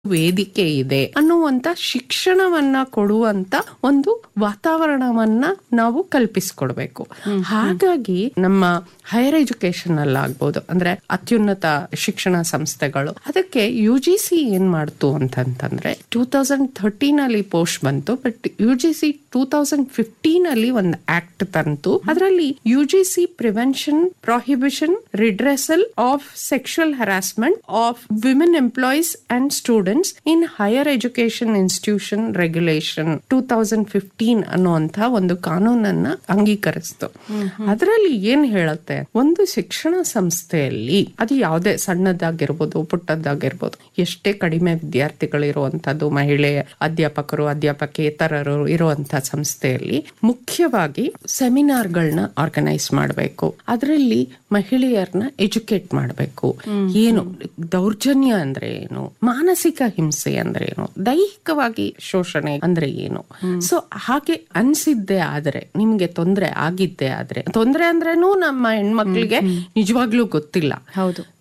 ವೇದಿಕೆ ಇದೆ ಅನ್ನುವಂತ ಶಿಕ್ಷಣವನ್ನ ಕೊಡುವಂತ ಒಂದು ವಾತಾವರಣವನ್ನ ನಾವು ಕಲ್ಪಿಸ್ಕೊಡ್ಬೇಕು ಹಾಗಾಗಿ ನಮ್ಮ ಹೈಯರ್ ಎಜುಕೇಶನ್ ಅಲ್ಲಾಗ್ಬೋದು ಅಂದ್ರೆ ಅತ್ಯುನ್ನತ ಶಿಕ್ಷಣ ಸಂಸ್ಥೆಗಳು ಅದಕ್ಕೆ ಯು ಜಿ ಸಿ ಏನ್ ಮಾಡ್ತು ಅಂತಂತಂದ್ರೆ ಟೂ ತೌಸಂಡ್ ಥರ್ಟೀನ್ ಅಲ್ಲಿ ಪೋಸ್ಟ್ ಬಂತು but U G C two thousand fifteen ಅಲ್ಲಿ ಒಂದು ಆಕ್ಟ್ ತಂತು ಅದರಲ್ಲಿ U G C prevention prohibition redressal of sexual harassment of women employees and students in higher education institution regulation two thousand fifteen ಅನ್ನುವಂತ ಒಂದು ಕಾನೂನನ್ನ ಅಂಗೀಕರಿಸ್ತು ಅದರಲ್ಲಿ ಏನ್ ಹೇಳುತ್ತೆ ಒಂದು ಶಿಕ್ಷಣ ಸಂಸ್ಥೆಯಲ್ಲಿ ಅದು ಯಾವುದೇ ಸಣ್ಣದಾಗಿರ್ಬೋದು ಪುಟ್ಟದ್ದಾಗಿರ್ಬೋದು ಎಷ್ಟೇ ಕಡಿಮೆ ವಿದ್ಯಾರ್ಥಿಗಳು ಇರುವಂತದ್ದು ಮಹಿಳೆ ಅಧ್ಯಾಪಕರು ಅಧ್ಯಾಪಕೇತರರು ಇರುವಂತ ಸಂಸ್ಥೆಯಲ್ಲಿ ಮುಖ್ಯವಾಗಿ ಸೆಮಿನಾರ್ಗಳನ್ನ ಆರ್ಗನೈಸ್ ಮಾಡಬೇಕು ಅದರಲ್ಲಿ ಮಹಿಳೆಯರನ್ನ ಎಜುಕೇಟ್ ಮಾಡಬೇಕು ಏನು ದೌರ್ಜನ್ಯ ಅಂದ್ರೆ ಏನು ಮಾನಸಿಕ ಹಿಂಸೆ ಅಂದ್ರೆ ಏನು ದೈಹಿಕವಾಗಿ ಶೋಷಣೆ ಅಂದ್ರೆ ಏನು ಸೊ ಹಾಗೆ ಅನ್ಸಿದ್ದೆ ಆದ್ರೆ ನಿಮ್ಗೆ ತೊಂದರೆ ಆಗಿದ್ದೆ ಆದ್ರೆ ತೊಂದರೆ ಅಂದ್ರೇನು ನಮ್ಮ ಹೆಣ್ಮಕ್ಳಿಗೆ ನಿಜವಾಗ್ಲೂ ಗೊತ್ತಿಲ್ಲ ಹೌದು